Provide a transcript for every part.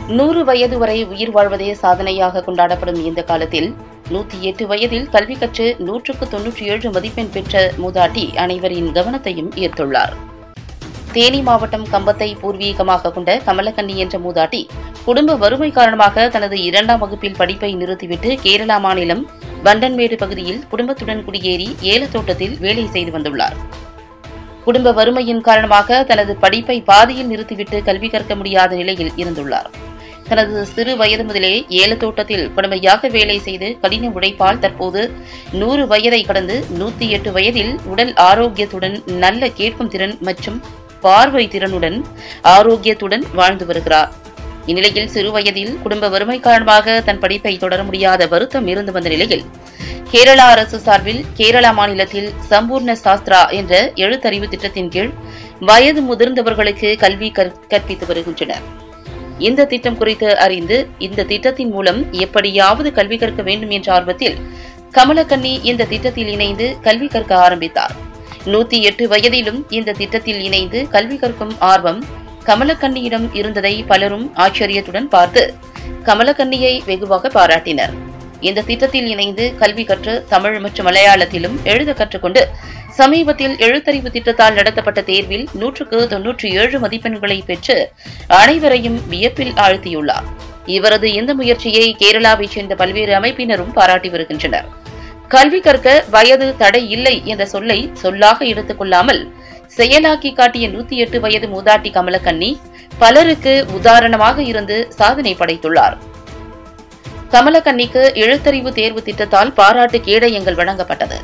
நூறு வயது வரை உயிர் வாழ்வதே சாதனையாக கொண்டாடப்படும் இந்த காலத்தில் நூத்தி எட்டு வயதில் கல்வி கற்று நூற்றுக்கு தொன்னூற்றி ஏழு மதிப்பெண் பெற்ற மூதாட்டி அனைவரின் கவனத்தையும் ஈர்த்துள்ளார் தேனி மாவட்டம் கம்பத்தை பூர்வீகமாக கொண்ட கமலக்கன்னி என்ற மூதாட்டி குடும்ப வறுமை காரணமாக தனது இரண்டாம் வகுப்பில் படிப்பை நிறுத்திவிட்டு கேரளா மாநிலம் வண்டன்மேடு பகுதியில் குடும்பத்துடன் குடியேறி ஏலத்தோட்டத்தில் வேலை செய்து வந்துள்ளார் குடும்ப வறுமையின் காரணமாக தனது படிப்பை பாதியில் நிறுத்திவிட்டு கல்வி கற்க முடியாத நிலையில் இருந்துள்ளார் தனது சிறு வயது முதலே ஏலத்தோட்டத்தில் கடுமையாக வேலை செய்து கடின உழைப்பால் தற்போது நூறு வயதை கடந்து நூத்தி எட்டு வயதில் உடல் ஆரோக்கியத்துடன் நல்ல கேட்கும் திறன் மற்றும் பார்வை திறனுடன் ஆரோக்கியத்துடன் வாழ்ந்து வருகிறார் இந்நிலையில் சிறு வயதில் குடும்ப வறுமை காரணமாக தன் படிப்பை தொடர முடியாத வருத்தம் இருந்து வந்த நிலையில் கேரளா அரசு சார்பில் கேரளா மாநிலத்தில் சம்பூர்ண சாஸ்திரா என்ற எழுத்தறிவு திட்டத்தின் கீழ் வயது முதிர்ந்தவர்களுக்கு கல்வி கற்- கற்பித்து வருகின்றனர் இந்த திட்டம் குறித்து அறிந்து இந்த திட்டத்தின் மூலம் எப்படியாவது கல்வி கற்க வேண்டும் என்ற ஆர்வத்தில் கமலக்கன்னி இந்த திட்டத்தில் இணைந்து கல்வி கற்க ஆரம்பித்தார் நூத்தி எட்டு வயதிலும் இந்த திட்டத்தில் இணைந்து கல்வி கற்கும் ஆர்வம் கமலக்கன்னியிடம் இருந்ததை பலரும் ஆச்சரியத்துடன் பார்த்து கமலக்கன்னியை வெகுவாக பாராட்டினர் இந்த திட்டத்தில் இணைந்து கல்வி கற்று தமிழ் மற்றும் மலையாளத்திலும் எழுத கற்றுக்கொண்டு சமீபத்தில் எழுத்தறிவு திட்டத்தால் நடத்தப்பட்ட தேர்வில் நூற்றுக்கு தொன்னூற்றி ஏழு மதிப்பெண்களை பெற்று அனைவரையும் வியப்பில் ஆழ்த்தியுள்ளார் இவரது இந்த முயற்சியை கேரளாவைச் சேர்ந்த பல்வேறு அமைப்பினரும் பாராட்டி வருகின்றனர் கல்வி கற்க வயது தடை இல்லை என்ற சொல்லை சொல்லாக எடுத்துக் கொள்ளாமல் செயலாக்கி காட்டிய நூத்தி எட்டு வயது மூதாட்டி கமலக்கன்னி பலருக்கு உதாரணமாக இருந்து சாதனை படைத்துள்ளார் கமலக்கன்னிக்கு எழுத்தறிவு தேர்வு திட்டத்தால் பாராட்டு கேடயங்கள் வழங்கப்பட்டது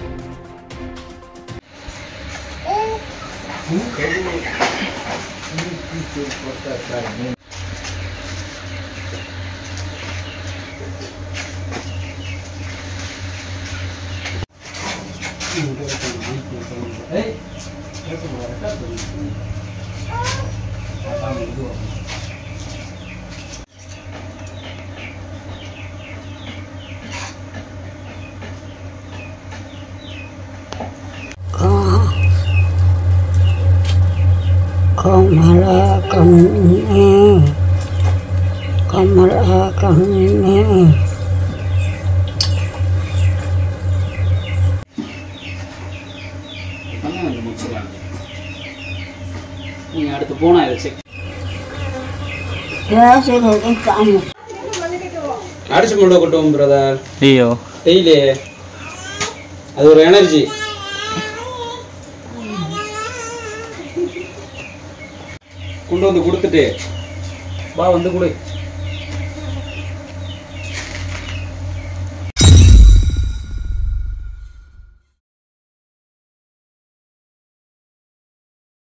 கமலா கண்ணே கமலா கண்ணே பண்ண கொஞ்சம் முடிச்சுக்கலாம் நீங்கள் அடுத்து போனால் இதை செக் பேசுறது தானே அடிச்சு முட்டை கொட்டுவோம் பிரதர் ஐயோ டெய்லி அது ஒரு எனர்ஜி கொண்டு வந்து கொடுத்துட்டு வா வந்து கொடு